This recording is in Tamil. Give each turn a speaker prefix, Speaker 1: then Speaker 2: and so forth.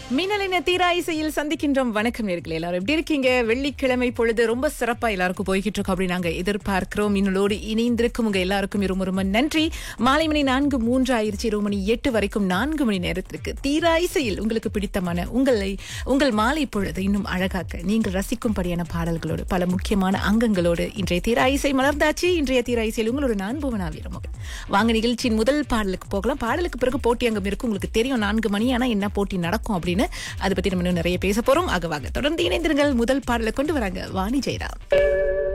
Speaker 1: மின்னலின தீரா இசையில் சந்திக்கின்றோம் வணக்கம் நேர்களே எல்லாரும் எப்படி இருக்கீங்க வெள்ளிக்கிழமை பொழுது ரொம்ப சிறப்பா எல்லாருக்கும் போய்கிட்டு இருக்கோம் அப்படி நாங்க எதிர்பார்க்கிறோம் இன்னலோடு இணைந்திருக்கும் உங்க எல்லாருக்கும் ரொம்ப ரொம்ப நன்றி மாலை மணி நான்கு மூன்று ஆயிரத்தி இருபது மணி எட்டு வரைக்கும் நான்கு மணி நேரத்திற்கு தீரா இசையில் உங்களுக்கு பிடித்தமான உங்களை உங்கள் மாலை பொழுது இன்னும் அழகாக்க நீங்கள் ரசிக்கும்படியான பாடல்களோடு பல முக்கியமான அங்கங்களோடு இன்றைய தீரா இசை மலர்ந்தாச்சு இன்றைய தீரா இசையில் உங்களோட நான் புவனா வீரமோகன் வாங்க நிகழ்ச்சியின் முதல் பாடலுக்கு போகலாம் பாடலுக்கு பிறகு போட்டி அங்கம் இருக்கும் உங்களுக்கு தெரியும் நான்கு மணி ஆனா என்ன போட்டி நடக்கும் அப்படின்னு அதை பத்தி நம்ம இன்னும் நிறைய பேச போறோம் ஆக வாங்க தொடர்ந்து இணைந்திருங்கள் முதல் பாடலை கொண்டு வராங்க வாணி ஜெயராம்